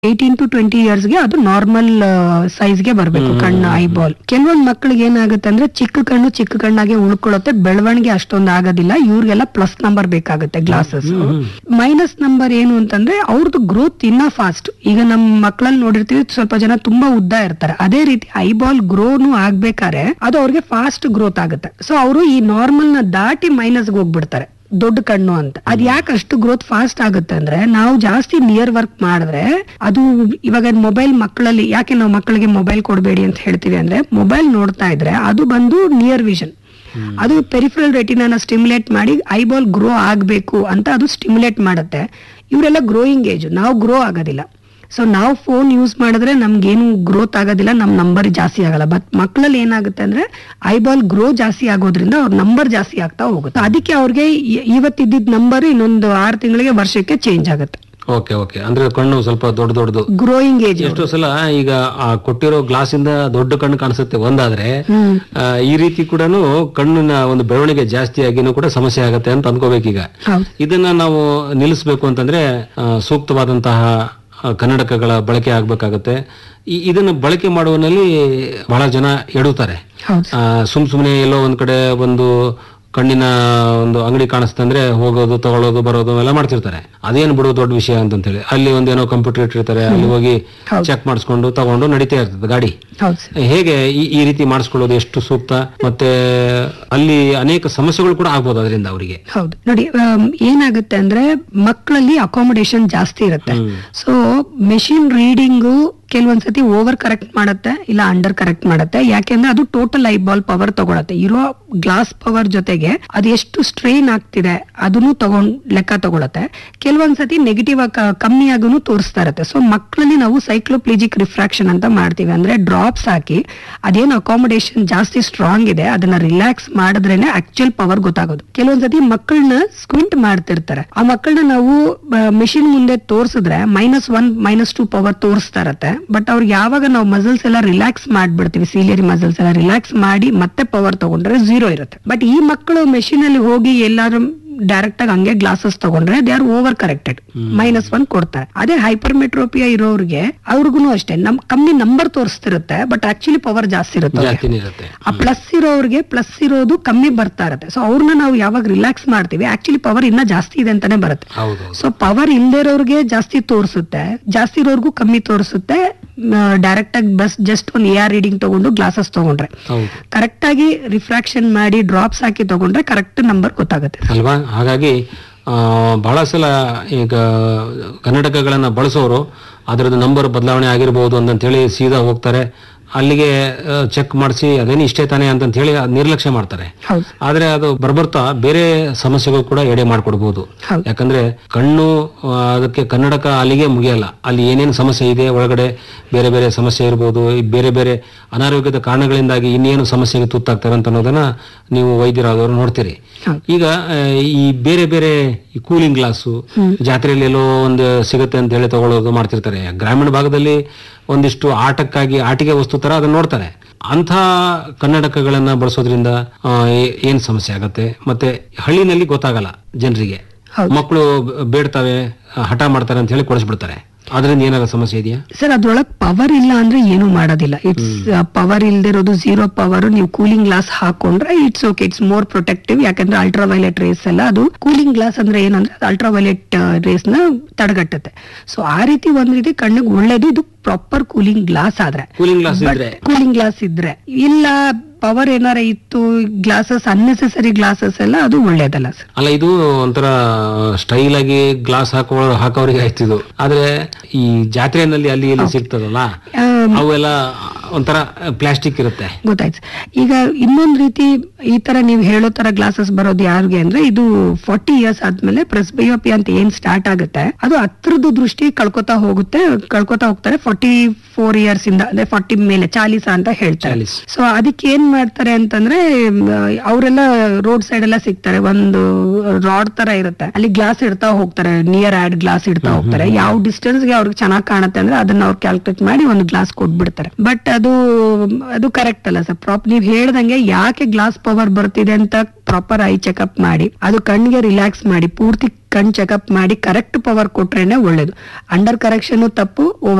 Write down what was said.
Eighteen to twenty ಗೆ ಅದು normal ಸೈಜ್ಗೆ ಬರಬೇಕು ಕಣ್ಣು ಐಬಾಲ್ ಕೆಲವೊಂದ್ ಮಕ್ಕಳಿಗೆ ಏನಾಗುತ್ತೆ ಅಂದ್ರೆ ಚಿಕ್ಕ ಕಣ್ಣು ಚಿಕ್ಕ ಕಣ್ಣಾಗೆ ಉಳ್ಕೊಳ್ಳುತ್ತೆ ಬೆಳವಣಿಗೆ ಅಷ್ಟೊಂದು ಆಗೋದಿಲ್ಲ ಇವ್ರಿಗೆಲ್ಲ ಪ್ಲಸ್ ನಂಬರ್ ಬೇಕಾಗುತ್ತೆ ಗ್ಲಾಸಸ್ ಮೈನಸ್ ನಂಬರ್ ಏನು ಅಂತಂದ್ರೆ ಅವ್ರದ್ದು ಗ್ರೋತ್ ಇನ್ನ ಫಾಸ್ಟ್ ಈಗ ನಮ್ಮ ಮಕ್ಕಳಲ್ಲಿ ನೋಡಿರ್ತೀವಿ ಸ್ವಲ್ಪ ಜನ ತುಂಬಾ ಉದ್ದ ಇರ್ತಾರೆ ಅದೇ ರೀತಿ ಐಬಾಲ್ ಗ್ರೋನು ಆಗ್ಬೇಕಾದ್ರೆ ಅದು ಅವ್ರಿಗೆ ಫಾಸ್ಟ್ ಗ್ರೋತ್ ಆಗುತ್ತೆ ಸೊ ಅವರು ಈ ನಾರ್ಮಲ್ ನ ದಾಟಿ ಮೈನಸ್ಗೆ ಹೋಗ್ಬಿಡ್ತಾರೆ ದೊಡ್ಡ ಕಣ್ಣು ಅಂತ ಅದ್ ಯಾಕೆ ಅಷ್ಟು ಗ್ರೋತ್ ಫಾಸ್ಟ್ ಆಗುತ್ತೆ ಅಂದ್ರೆ ನಾವು ಜಾಸ್ತಿ ನಿಯರ್ ವರ್ಕ್ ಮಾಡಿದ್ರೆ ಅದು ಇವಾಗ ಮೊಬೈಲ್ ಮಕ್ಕಳಲ್ಲಿ ಯಾಕೆ ನಾವು ಮಕ್ಕಳಿಗೆ ಮೊಬೈಲ್ ಕೊಡಬೇಡಿ ಅಂತ ಹೇಳ್ತೀವಿ ಅಂದ್ರೆ ಮೊಬೈಲ್ ನೋಡ್ತಾ ಇದ್ರೆ ಅದು ಬಂದು ನಿಯರ್ ವಿಷನ್ ಅದು ಪೆರಿಫರಲ್ ರೆಟಿನಾನ ಸ್ಟಿಮ್ಯುಲೇಟ್ ಮಾಡಿ ಐಬಾಲ್ ಗ್ರೋ ಆಗ್ಬೇಕು ಅಂತ ಅದು ಸ್ಟಿಮ್ಯುಲೇಟ್ ಮಾಡುತ್ತೆ ಇವರೆಲ್ಲ ಗ್ರೋಯಿಂಗ್ ಏಜ್ ನಾವು ಗ್ರೋ ಆಗೋದಿಲ್ಲ ಸೊ ನಾವು ಫೋನ್ ಯೂಸ್ ಮಾಡಿದ್ರೆ ನಮ್ಗೇನು ಗ್ರೋತ್ ಆಗೋದಿಲ್ಲ ನಮ್ ನಂಬರ್ ಜಾಸ್ತಿ ಆಗಲ್ಲ ಬಟ್ ಮಕ್ಕಳಲ್ಲಿ ಏನಾಗುತ್ತೆ ಅಂದ್ರೆ ಐಬಾಲ್ ಗ್ರೋ ಜಾಸ್ತಿ ಆಗೋದ್ರಿಂದ ಅವ್ರ ನಂಬರ್ ಜಾಸ್ತಿ ಆಗ್ತಾ ಹೋಗುತ್ತೆ ಅದಕ್ಕೆ ಅವ್ರಿಗೆ ಇ- ಇವತ್ತಿದ್ದಿದ್ ನಂಬರ್ ಇನ್ನೊಂದು ಆರು ತಿಂಗಳಿಗೆ ವರ್ಷಕ್ಕೆ ಚೇಂಜ್ ಆಗುತ್ತೆ ಓಕೆ ಓಕೆ ಅಂದ್ರೆ ಕಣ್ಣು ಸ್ವಲ್ಪ ದೊಡ್ಡ ದೊಡ್ಡದು ಗ್ರೋಯಿಂಗ್ ಏಜ್ ಎಷ್ಟೋ ಸಲ ಈಗ ಆ ಕೊಟ್ಟಿರೋ ಗ್ಲಾಸ್ ಇಂದ ದೊಡ್ಡ ಕಣ್ಣು ಕಾಣಿಸುತ್ತೆ ಒಂದಾದ್ರೆ ಹ್ಮ್ ಆ, ಈ ರೀತಿ ಕೂಡ ಕಣ್ಣಿನ ಒಂದು ಬೆಳವಣಿಗೆ ಜಾಸ್ತಿ ಆಗಿನೂ ಕೂಡ ಸಮಸ್ಯೆ ಆಗತ್ತೆ ಅಂತ ಅನ್ಕೋಬೇಕೀಗ ಹೌದು ಇದನ್ನ ನಾವು ನಿಲ್ಲಿಸಬೇಕು ಅಂತಂದ್ರೆ ಆ, ಸೂಕ್ತವಾದಂತಹ ಆ, ಕನ್ನಡಕಗಳ ಬಳಕೆ ಆಗ್ಬೇಕಾಗತ್ತೆ ಈ- ಇದನ್ನ ಬಳಕೆ ಮಾಡುವಲ್ಲಿ ಬಹಳ ಜನ ಎಡುತ್ತಾರೆ ಹೌದು ಆ, ಸುಮ್ ಸುಮ್ನೆ ಎಲ್ಲೋ ಒಂದ್ ಕಡೆ ಒಂದು ಕಣ್ಣಿನ ಒಂದು ಅಂಗಡಿ ಕಾಣಿಸ್ತಂದ್ರೆ ಹೋಗೋದು ತಗೊಳ್ಳೋದು ಬರೋದು ಎಲ್ಲ ಮಾಡ್ತಿರ್ತಾರೆ ಅದೇನು ಬಿಡು ದೊಡ್ಡ ವಿಷಯ ಅಂತಂತೇಳಿ ಅಲ್ಲಿ ಒಂದೇನೋ ಕಂಪ್ಯೂಟರ್ ಇಟ್ಟಿರ್ತಾರೆ ಅಲ್ಲಿ ಹೋಗಿ ಚೆಕ್ ಮಾಡಿಸ್ಕೊಂಡು ತಗೊಂಡು ನಡೀತಾ ಇರ್ತದೆ ಗಾಡಿ ಹೌದು ಸರ್ ಹೇಗೆ ಈ ಈ ರೀತಿ ಮಾಡಿಸ್ಕೊಳ್ಳೋದು ಎಷ್ಟು ಸೂಕ್ತ ಮತ್ತೆ ಅಲ್ಲಿ ಅನೇಕ ಸಮಸ್ಯೆಗಳು ಕೂಡ ಆಗ್ಬೋದು ಅದರಿಂದ ಅವರಿಗೆ ಹೌದು ನೋಡಿ ಆಮ್, ಏನಾಗುತ್ತೆ ಅಂದ್ರೆ ಮಕ್ಕಳಲ್ಲಿ ಅಕಾಮಿಡೇಷನ್ ಜಾಸ್ತಿ ಇರುತ್ತೆ ಸೊ ಮೆಷಿನ್ ರೀಡಿಂಗು ಕೆಲವೊಂದ್ಸತಿ ಓವರ್ ಕರೆಕ್ಟ್ ಮಾಡುತ್ತೆ ಇಲ್ಲ ಅಂಡರ್ ಕರೆಕ್ಟ್ ಮಾಡುತ್ತೆ ಯಾಕೆಂದ್ರೆ ಅದು ಟೋಟಲ್ ಐಬಾಲ್ ಪವರ್ ತಗೊಳತ್ತೆ ಇರೋ ಗ್ಲಾಸ್ ಪವರ್ ಜೊತೆಗೆ ಅದು ಎಷ್ಟು ಸ್ಟ್ರೈನ್ ಆಗ್ತಿದೆ ಅದನ್ನು ತಗೊಂಡ್ ಲೆಕ್ಕ ತಗೊಳತ್ತೆ ಕೆಲವೊಂದ್ಸತಿ ನೆಗೆಟಿವ್ ಕಮ್ಮಿ ಆಗೂ ತೋರಿಸ್ತಾ ಇರುತ್ತೆ ಸೊ ಮಕ್ಕಳಲ್ಲಿ ನಾವು ಸೈಕ್ಲೋಪ್ಲಿಜಿಕ್ ರಿಫ್ರಾಕ್ಷನ್ ಅಂತ ಮಾಡ್ತೀವಿ ಅಂದ್ರೆ ಡ್ರಾಪ್ಸ್ ಹಾಕಿ ಅದೇನು ಅಕಾಮಿಡೇಷನ್ ಜಾಸ್ತಿ ಸ್ಟ್ರಾಂಗ್ ಇದೆ ಅದನ್ನ ರಿಲ್ಯಾಕ್ಸ್ ಮಾಡಿದ್ರೇನೆ ಆಕ್ಚುಯಲ್ ಪವರ್ ಗೊತ್ತಾಗೋದು ಕೆಲವೊಂದ್ಸತಿ ಮಕ್ಕಳನ್ನ ಸ್ಕ್ವಿಂಟ್ ಮಾಡ್ತಿರ್ತಾರೆ ಆ ಮಕ್ಕಳನ್ನ ನಾವು ಮೆಷಿನ್ ಮುಂದೆ ತೋರಿಸಿದ್ರೆ minus one minus two power ತೋರಿಸ್ತಾ ಇರತ್ತೆ ಬಟ್ ಅವ್ರಿಗೆ ಯಾವಾಗ ನಾವು ಮಸಲ್ಸ್ ಎಲ್ಲ ರಿಲ್ಯಾಕ್ಸ್ ಮಾಡ್ಬಿಡ್ತೀವಿ ಸೀಲಿಯರಿ ಮಸಲ್ಸ್ ಎಲ್ಲ ರಿಲ್ಯಾಕ್ಸ್ ಮಾಡಿ ಮತ್ತೆ ಪವರ್ ತಗೊಂಡ್ರೆ ಝೀರೋ ಇರುತ್ತೆ ಬಟ್ ಈ ಮಕ್ಕಳು ಮೆಷಿನ್ ಅಲ್ಲಿ ಹೋಗಿ ಎಲ್ಲಾರು ಡೈರೆಕ್ಟ್ ಆಗಿ ಹಂಗೆ ಗ್ಲಾಸಸ್ ತಗೊಂಡ್ರೆ they are over corrected minus one ಕೊಡ್ತಾರೆ ಅದೇ ಹೈಪರ್ಮೆಟ್ರೋಪಿಯಾ ಇರೋರಿಗೆ ಅವ್ರಿಗೂ ಅಷ್ಟೇ ನಮ್ ಕಮ್ಮಿ ನಂಬರ್ ತೋರಿಸ್ತಿರುತ್ತೆ ಬಟ್ ಆಕ್ಚುಲಿ ಪವರ್ ಜಾಸ್ತಿ ಇರುತ್ತೆ ಅವ್ರಿಗೆ. ಜಾಸ್ತಿನೇ ಇರುತ್ತೆ ಆ ಪ್ಲಸ್ ಇರೋರಿಗೆ ಪ್ಲಸ್ ಇರೋದು ಕಮ್ಮಿ ಬರ್ತಾ ಇರುತ್ತೆ ಸೊ ಅವ್ರನ್ನ ನಾವು ಯಾವಾಗ ರಿಲ್ಯಾಕ್ಸ್ ಮಾಡ್ತೀವಿ ಆಕ್ಚುಲಿ ಪವರ್ ಇನ್ನ ಜಾಸ್ತಿ ಇದೆ ಅಂತಾನೆ ಬರುತ್ತೆ ಹೌದು ಸೊ ಪವರ್ ಇಲ್ದೇ ಇರೋರ್ಗೆ ಜಾಸ್ತಿ ತೋರಿಸುತ್ತೆ ಜಾಸ್ತಿ ಇರೋರ್ಗೂ ಕಮ್ಮಿ ತೋರಿಸುತ್ತೆ ಡೈರೆಕ್ಟ್ ಆಗಿ ಬಸ್ ಜಸ್ಟ್ ಒಂದು ಎ ಆರ್ ರೀಡಿಂಗ್ ತಗೊಂಡು ಗ್ಲಾಸಸ್ ತಗೊಂಡ್ರೆ ಹೌದು ಕರೆಕ್ಟ್ ಆಗಿ ರಿಫ್ರಾಕ್ಷನ್ ಮಾಡಿ ಡ್ರಾಪ್ಸ್ ಹಾಕಿ ತಗೊಂಡ್ರೆ ಕರೆಕ್ಟ್ ನಂಬರ್ ಗೊತ್ತಾಗುತ್ತೆ ಅಲ್ವಾ ಹಾಗಾಗಿ ಆ, ಬಹಳ ಸಲ ಈಗ ಕನ್ನಡಕಗಳನ್ನ ಬಳಸೋರು ಅದರದ್ದು ನಂಬರ್ ಬದಲಾವಣೆ ಆಗಿರ್ಬೋದು ಅಂತಂತೇಳಿ ಸೀದಾ ಹೋಗ್ತಾರೆ ಅಲ್ಲಿಗೆ ಚೆಕ್ ಮಾಡಿಸಿ ಅದೇನು ಇಷ್ಟೇ ತಾನೇ ಅಂತಂತ ಹೇಳಿ ಅದ್ ನಿರ್ಲಕ್ಷ್ಯ ಮಾಡ್ತಾರೆ ಹೌದು ಆದ್ರೆ ಅದು ಬರ್ಬರ್ತಾ ಬೇರೆ ಸಮಸ್ಯೆಗಳು ಕೂಡ ಎಡೆ ಮಾಡ್ಕೊಡ್ಬೋದು ಹೌದು. ಯಾಕಂದ್ರೆ ಕಣ್ಣು ಆ, ಅದಕ್ಕೆ ಕನ್ನಡಕ ಅಲ್ಲಿಗೆ ಮುಗಿಯಲ್ಲ ಅಲ್ಲಿ ಏನೇನು ಸಮಸ್ಯೆ ಇದೆ ಒಳಗಡೆ ಬೇರೆ ಬೇರೆ ಸಮಸ್ಯೆ ಇರ್ಬೋದು ಈ ಬೇರೆ ಬೇರೆ ಅನಾರೋಗ್ಯದ ಕಾರಣಗಳಿಂದಾಗಿ ಇನ್ನೇನು ಸಮಸ್ಯೆಗೆ ತುತ್ತಾಗ್ತಾರೆ ಅಂತ ಅನ್ನೋದನ್ನ ನೀವು ವೈದ್ಯರಾದವರು ನೋಡ್ತೀರಿ ಹೌದು. ಈಗ ಆ, ಈ ಬೇರೆ ಬೇರೆ ಈ ಕೂಲಿಂಗ್ ಗ್ಲಾಸು ಜಾತ್ರೆಯಲ್ಲಿ ಎಲ್ಲೋ ಒಂದು ಸಿಗುತ್ತೆ ಅಂತ ಹೇಳಿ ತಗೊಳ್ಳೋದು ಮಾಡ್ತಿರ್ತಾರೆ ಗ್ರಾಮೀಣ ಭಾಗದಲ್ಲಿ ಒಂದಿಷ್ಟು ಆಟಕ್ಕಾಗಿ ಆಟಿಕೆ ವಸ್ತು ತರ ಅದನ್ನ ನೋಡ್ತಾರೆ ಅಂಥ ಕನ್ನಡಕಗಳನ್ನ ಬಳಸೋದ್ರಿಂದ ಆ, ಏ- ಏನ್ ಸಮಸ್ಯೆ ಆಗತ್ತೆ ಮತ್ತೆ ಹಳ್ಳಿನಲ್ಲಿ ಗೊತ್ತಾಗಲ್ಲ ಜನರಿಗೆ ಹೌದು. ಮಕ್ಕಳು ಬೇಡ್ತವೆ ಆ, ಹಠ ಮಾಡ್ತಾರೆ ಅಂತ ಹೇಳಿ ಕೊಡಿಸ್ಬಿಡ್ತಾರೆ ಅದರಿಂದ ಏನಾಗ ಸಮಸ್ಯೆ ಇದೆಯಾ ಸರ್ ಅದ್ರೊಳಗ್ ಪವರ್ ಇಲ್ಲ ಅಂದ್ರೆ ಏನು ಮಾಡೋದಿಲ್ಲ ಇಟ್ಸ್ ಪವರ್ ಇಲ್ದಿರೋದು ಝೀರೋ ಪವರ್ ನೀವು ಕೂಲಿಂಗ್ ಗ್ಲಾಸ್ ಹಾಕೊಂಡ್ರೆ it's okay it's more protective ಯಾಕಂದ್ರೆ ಅಲ್ಟ್ರಾ ವೈಲೆಟ್ ರೇಸ್ ಎಲ್ಲ ಅದು ಕೂಲಿಂಗ್ ಗ್ಲಾಸ್ ಅಂದ್ರೆ ಏನಂದ್ರೆ ಅಲ್ಟ್ರಾ ವೈಲೆಟ್ ರೇಸ್ ನ ತಡೆಗಟ್ಟುತ್ತೆ ಸೊ ಆ ರೀತಿ ಒಂದ್ ರೀತಿ ಕಣ್ಣಿಗೆ ಒಳ್ಳೇದು ಇದು ಪ್ರಾಪರ್ ಕೂಲಿಂಗ್ ಗ್ಲಾಸ್ ಆದ್ರೆ ಕೂಲಿಂಗ್ ಗ್ಲಾಸ್ ಇದ್ರೆ ಕೂಲಿಂಗ್ ಗ್ಲಾಸ್ ಇದ್ರೆ ಇಲ್ಲ ಪವರ್ ಏನಾರ ಇತ್ತು ಗ್ಲಾಸಸ್ ಅನ್ನೆಸೆಸರಿ ಗ್ಲಾಸಸ್ ಎಲ್ಲ ಅದು ಒಳ್ಳೇದಲ್ಲ ಸರ್ ಅಲ್ಲ ಇದು ಒಂಥರ ಸ್ಟೈಲ್ ಆಗಿ ಗ್ಲಾಸ್ ಹಾಕೋ ಹಾಕೋರಿಗೆ ಆಯ್ತು ಇದು ಆದ್ರೆ ಈ ಜಾತ್ರೆನಲ್ಲಿ ಅಲ್ಲಿ ಇಲ್ಲಿ ಸಿಗ್ತದಲ್ಲ ಅವೆಲ್ಲ ಒಂಥರ ಪ್ಲಾಸ್ಟಿಕ್ ಇರುತ್ತೆ ಗೊತ್ತಾಯ್ತು ಈಗ ಇನ್ನೊಂದ್ ರೀತಿ ಈ ತರ ನೀವು ಹೇಳೋ ತರ ಗ್ಲಾಸಸ್ ಬರೋದು ಯಾರಿಗೆ ಅಂದ್ರೆ ಇದು ಫಾರ್ಟಿ ಇಯರ್ಸ್ ಆದ್ಮೇಲೆ ಪ್ರೆಸ್ಬಯೋಪಿ ಅಂತ ಏನ್ ಸ್ಟಾರ್ಟ್ ಆಗುತ್ತೆ ಅದು ಹತ್ರದ ದೃಷ್ಟಿ ಕಳ್ಕೊತಾ ಹೋಗುತ್ತೆ ಕಳ್ಕೊತಾ ಹೋಗ್ತಾರೆ ಫಾರ್ಟಿ ಫೋರ್ ಇಯರ್ಸ್ ಇಂದ ಅಂದ್ರೆ ಫಾರ್ಟಿ ಮೇಲೆ ಚಾಲೀಸ ಅಂತ ಹೇಳ್ತಾರೆ ಚಾಲೀಸ್. ಸೊ ಅದಕ್ಕೆ ಏನ್ ಮಾಡ್ತಾರೆ ಅಂತಂದ್ರೆ ಅವರೆಲ್ಲ ರೋಡ್ ಸೈಡ್ ಎಲ್ಲ ಸಿಗ್ತಾರೆ ಒಂದು ರಾಡ್ ತರ ಇರುತ್ತೆ ಅಲ್ಲಿ ಗ್ಲಾಸ್ ಇಡ್ತಾ ಹೋಗ್ತಾರೆ ನಿಯರ್ ಆಡ್ ಗ್ಲಾಸ್ ಇಡ್ತಾ ಹೋಗ್ತಾರೆ ಯಾವ ಡಿಸ್ಟೆನ್ಸ್ ಗೆ ಅವ್ರಿಗೆ ಚೆನ್ನಾಗಿ ಕಾಣುತ್ತೆ ಅಂದ್ರೆ ಅದನ್ನ ಅವ್ರು ಕ್ಯಾಲ್ಕುಲೇಟ್ ಮಾಡಿ ಒಂದು ಗ್ಲಾಸ್ ಕೊಟ್ಬಿಡ್ತಾರೆ ಬಟ್ ಅದು ಅದು ಕರೆಕ್ಟ್ ಅಲ್ಲ ಸರ್ ಪ್ರಾಪ್ ನೀವ್ ಹೇಳ್ದಂಗೆ ಯಾಕೆ ಗ್ಲಾಸ್ ಪವರ್ ಬರ್ತಿದೆ ಅಂತ ಪ್ರಾಪರ್ ಐ ಚೆಕ್ಅಪ್ ಮಾಡಿ ಅದು ಕಣ್ಣಿಗೆ ರಿಲ್ಯಾಕ್ಸ್ ಮಾಡಿ ಪೂರ್ತಿ ಕಣ್ ಚೆಕಪ್ ಮಾಡಿ ಕರೆಕ್ಟ್ ಪವರ್ ಕೊಟ್ರೇನೆ ಒಳ್ಳೇದು ಅಂಡರ್ ಕರೆಕ್ಷನ್ ತಪ್ಪು